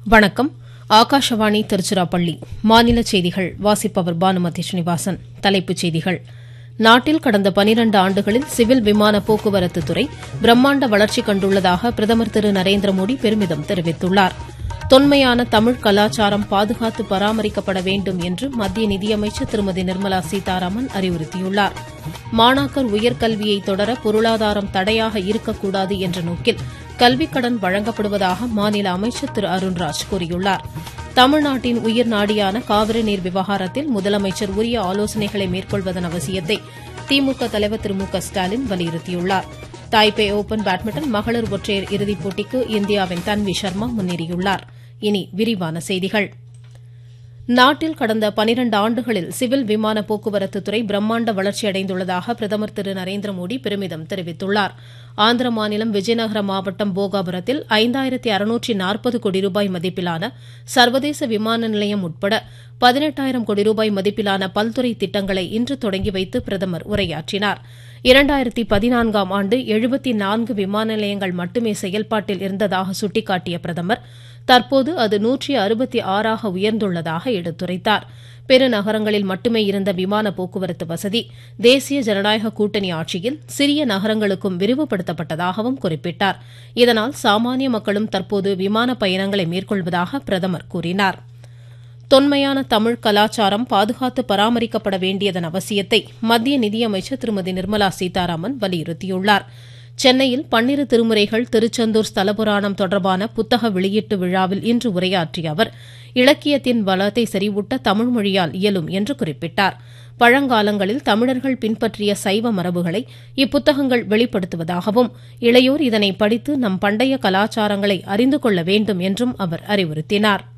வணக்கம் ஆகாஷவாணி திருச்சிராப்பள்ளி மாநில செய்திகள் வாசிப்பவர் பானுமதி ஸ்ரீனிவாசன் தலைப்புச் செய்திகள் நாட்டில் கடந்த பனிரண்டு ஆண்டுகளில் சிவில் விமான போக்குவரத்து துறை பிரம்மாண்ட வளர்ச்சி கண்டுள்ளதாக பிரதமர் திரு நரேந்திர மோடி பெருமிதம் தெரிவித்துள்ளார் தொன்மையான தமிழ் கலாச்சாரம் பாதுகாத்து பராமரிக்கப்பட வேண்டும் என்று மத்திய நிதியமைச்சர் திருமதி நிர்மலா சீதாராமன் அறிவுறுத்தியுள்ளார் மாணாக்கர் உயர்கல்வியை தொடர பொருளாதாரம் தடையாக இருக்கக்கூடாது என்ற நோக்கில் கல்விக் கடன் வழங்கப்படுவதாக மாநில அமைச்சர் திரு அருண்ராஜ் கூறியுள்ளார் தமிழ்நாட்டின் உயிர் நாடியான காவிரி நீர் விவகாரத்தில் முதலமைச்சர் உரிய ஆலோசனைகளை மேற்கொள்வதன் அவசியத்தை திமுக தலைவர் திரு மு க ஸ்டாலின் வலியுறுத்தியுள்ளார் தாய்பே ஓபன் பேட்மிண்டன் மகளிர் ஒற்றையர் இறுதிப் போட்டிக்கு இந்தியாவின் தன்வி சர்மா முன்னேறியுள்ளார் இனி விரிவான செய்திகள் நாட்டில் கடந்த பனிரண்டு ஆண்டுகளில் சிவில் விமான போக்குவரத்து துறை பிரம்மாண்ட வளர்ச்சியடைந்துள்ளதாக பிரதமர் திரு நரேந்திர மோடி பெருமிதம் தெரிவித்துள்ளார் ஆந்திர மாநிலம் விஜயநகர மாவட்டம் போகாபுரத்தில் ஐந்தாயிரத்தி அறுநூற்றி நாற்பது கோடி ரூபாய் மதிப்பிலான சர்வதேச விமான நிலையம் உட்பட பதினெட்டாயிரம் கோடி ரூபாய் மதிப்பிலான பல்துறை திட்டங்களை இன்று தொடங்கி வைத்து பிரதமர் உரையாற்றினார் இரண்டாயிரத்தி பதினான்காம் ஆண்டு எழுபத்தி நான்கு விமான நிலையங்கள் மட்டுமே செயல்பாட்டில் இருந்ததாக சுட்டிக்காட்டிய பிரதமர் தற்போது அது நூற்றி அறுபத்தி ஆறாக உயர்ந்துள்ளதாக எடுத்துரைத்தார் பெருநகரங்களில் மட்டுமே இருந்த விமான போக்குவரத்து வசதி தேசிய ஜனநாயக கூட்டணி ஆட்சியில் சிறிய நகரங்களுக்கும் விரிவுபடுத்தப்பட்டதாகவும் குறிப்பிட்டார் இதனால் சாமானிய மக்களும் தற்போது விமான பயணங்களை மேற்கொள்வதாக பிரதமர் கூறினார் தொன்மையான தமிழ் கலாச்சாரம் பாதுகாத்து பராமரிக்கப்பட வேண்டியதன் அவசியத்தை மத்திய நிதியமைச்சர் திருமதி நிர்மலா சீதாராமன் வலியுறுத்தியுள்ளார் சென்னையில் பன்னிரு திருமுறைகள் திருச்செந்தூர் ஸ்தலபுராணம் தொடர்பான புத்தக வெளியீட்டு விழாவில் இன்று உரையாற்றிய அவர் இலக்கியத்தின் வளத்தை செறிவூட்ட தமிழ் மொழியால் இயலும் என்று குறிப்பிட்டார் பழங்காலங்களில் தமிழர்கள் பின்பற்றிய சைவ மரபுகளை இப்புத்தகங்கள் வெளிப்படுத்துவதாகவும் இளையோர் இதனை படித்து நம் பண்டைய கலாச்சாரங்களை அறிந்து கொள்ள வேண்டும் என்றும் அவர் அறிவுறுத்தினார்